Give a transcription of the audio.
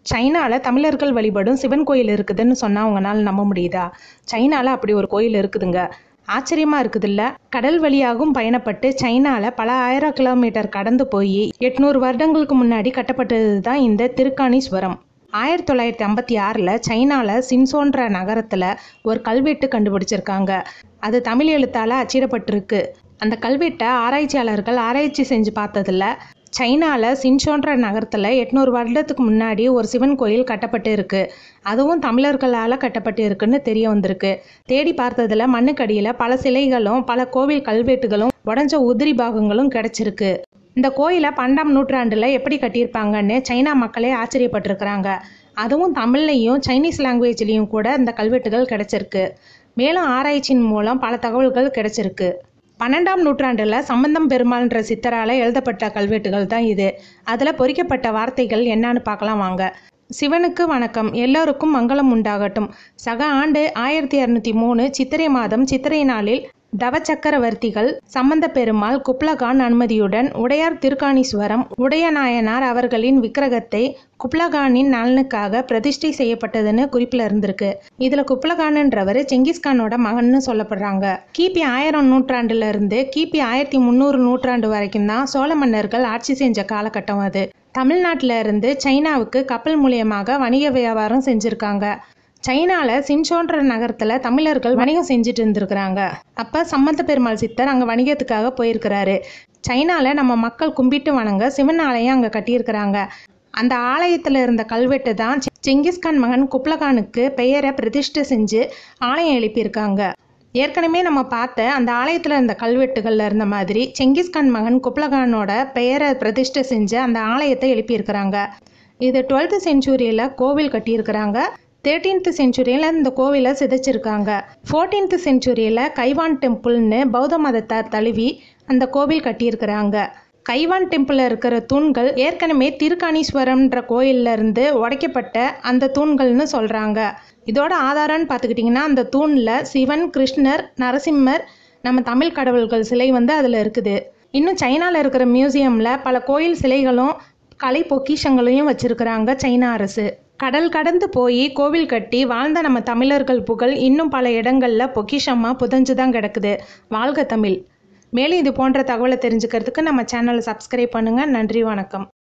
சைனாவில் தமிழர்கள் வழிபடும் சிவன் கோயில் இருக்குதுன்னு சொன்னால் உங்களால் நம்ப முடியுதா சைனாவில் அப்படி ஒரு கோயில் இருக்குதுங்க ஆச்சரியமா இருக்குதுல்ல கடல் வழியாகவும் பயணப்பட்டு சைனாவில் பல ஆயிரம் கிலோமீட்டர் கடந்து போய் எட்நூறு வருடங்களுக்கு முன்னாடி கட்டப்பட்டது தான் இந்த திருக்காணீஸ்வரம் ஆயிரத்தி தொள்ளாயிரத்தி ஐம்பத்தி ஆறில் சைனாவில் சின்சோன்ற நகரத்தில் ஒரு கல்வெட்டு கண்டுபிடிச்சிருக்காங்க அது தமிழ் எழுத்தால் அச்சிடப்பட்டிருக்கு அந்த கல்வெட்டை ஆராய்ச்சியாளர்கள் ஆராய்ச்சி செஞ்சு பார்த்ததில் சைனாவில் சின்சோன்ற நகரத்தில் எட்நூறு வருடத்துக்கு முன்னாடி ஒரு சிவன் கோயில் கட்டப்பட்டு இருக்கு அதுவும் தமிழர்களால் கட்டப்பட்டு இருக்குன்னு தெரிய வந்திருக்கு தேடி பார்த்ததில் மண்ணுக்கடியில் பல சிலைகளும் பல கோவில் கல்வெட்டுகளும் உடஞ்ச உதிரி பாகங்களும் கிடைச்சிருக்கு இந்த கோயிலை பன்னெண்டாம் நூற்றாண்டில் எப்படி கட்டியிருப்பாங்கன்னு சைனா மக்களே ஆச்சரியப்பட்டிருக்கிறாங்க அதுவும் தமிழ்லையும் சைனீஸ் லாங்குவேஜ்லேயும் கூட இந்த கல்வெட்டுகள் கிடைச்சிருக்கு மேலும் ஆராய்ச்சியின் மூலம் பல தகவல்கள் கிடைச்சிருக்கு பன்னெண்டாம் நூற்றாண்டில் சம்பந்தம் பெருமாள்ன்ற சித்தரால் எழுதப்பட்ட கல்வெட்டுகள் தான் இது அதில் பொறிக்கப்பட்ட வார்த்தைகள் என்னன்னு பார்க்கலாம் வாங்க சிவனுக்கு வணக்கம் எல்லோருக்கும் மங்களம் உண்டாகட்டும் சக ஆண்டு ஆயிரத்தி இரநூத்தி மூணு சித்திரை மாதம் சித்திரை நாளில் தவச்சக்கரவர்த்திகள் சம்பந்த பெருமாள் குப்லகான் அனுமதியுடன் உடையார் திருக்காணீஸ்வரம் உடையநாயனார் அவர்களின் விக்கிரகத்தை குப்லகானின் நலனுக்காக பிரதிஷ்டை செய்யப்பட்டதுன்னு குறிப்பில் இருந்திருக்கு இதுல குப்லகான்ன்றவர் செங்கிஸ்கானோட மகன்னு சொல்லப்படுறாங்க கிபி ஆயிரம் நூற்றாண்டுல இருந்து கிபி ஆயிரத்தி முந்நூறு நூற்றாண்டு வரைக்கும் தான் சோழ மன்னர்கள் ஆட்சி செஞ்ச காலகட்டம் அது தமிழ்நாட்டில இருந்து சைனாவுக்கு கப்பல் மூலியமாக வணிக வியாபாரம் செஞ்சிருக்காங்க சைனாவில் சின்சோன்ற நகரத்தில் தமிழர்கள் வணிகம் செஞ்சுட்டு இருந்திருக்கிறாங்க அப்போ சம்பந்த பெருமாள் சித்தர் அங்கே வணிகத்துக்காக போயிருக்கிறாரு சைனாவில் நம்ம மக்கள் கும்பிட்டு வணங்க சிவன் ஆலயம் அங்கே கட்டியிருக்கிறாங்க அந்த ஆலயத்தில் இருந்த கல்வெட்டு தான் செங்கிஸ்கான் மகன் குப்லகானுக்கு பெயரை பிரதிஷ்டை செஞ்சு ஆலயம் எழுப்பியிருக்காங்க ஏற்கனவே நம்ம பார்த்த அந்த ஆலயத்தில் இருந்த கல்வெட்டுகளில் இருந்த மாதிரி செங்கிஸ்கான் மகன் குப்லகானோட பெயரை பிரதிஷ்டை செஞ்சு அந்த ஆலயத்தை எழுப்பியிருக்கிறாங்க இது டுவெல்த்து செஞ்சுரியில் கோவில் கட்டியிருக்கிறாங்க தேர்ட்டீன்த் செஞ்சுரியில் இந்த கோவிலை சிதைச்சிருக்காங்க ஃபோர்டீன்த் செஞ்சுரியில் கைவான் டெம்பிள்னு பௌத்த மதத்தை தழுவி அந்த கோவில் கட்டியிருக்கிறாங்க கைவான் டெம்பிளில் இருக்கிற தூண்கள் ஏற்கனவே திருக்காணீஸ்வரம்ன்ற கோயில்ல இருந்து உடைக்கப்பட்ட அந்த தூண்கள்னு சொல்கிறாங்க இதோட ஆதாரம்னு பார்த்துக்கிட்டிங்கன்னா அந்த தூணில் சிவன் கிருஷ்ணர் நரசிம்மர் நம்ம தமிழ் கடவுள்கள் சிலை வந்து அதில் இருக்குது இன்னும் சைனாவில் இருக்கிற மியூசியமில் பல கோயில் சிலைகளும் கலை பொக்கிஷங்களையும் வச்சிருக்கிறாங்க சைனா அரசு கடல் கடந்து போய் கோவில் கட்டி வாழ்ந்த நம்ம தமிழர்கள் புகழ் இன்னும் பல இடங்களில் பொக்கிஷமாக புதஞ்சு தான் கிடக்குது வாழ்க தமிழ் மேலும் இது போன்ற தகவலை தெரிஞ்சுக்கிறதுக்கு நம்ம சேனலை சப்ஸ்கிரைப் பண்ணுங்கள் நன்றி வணக்கம்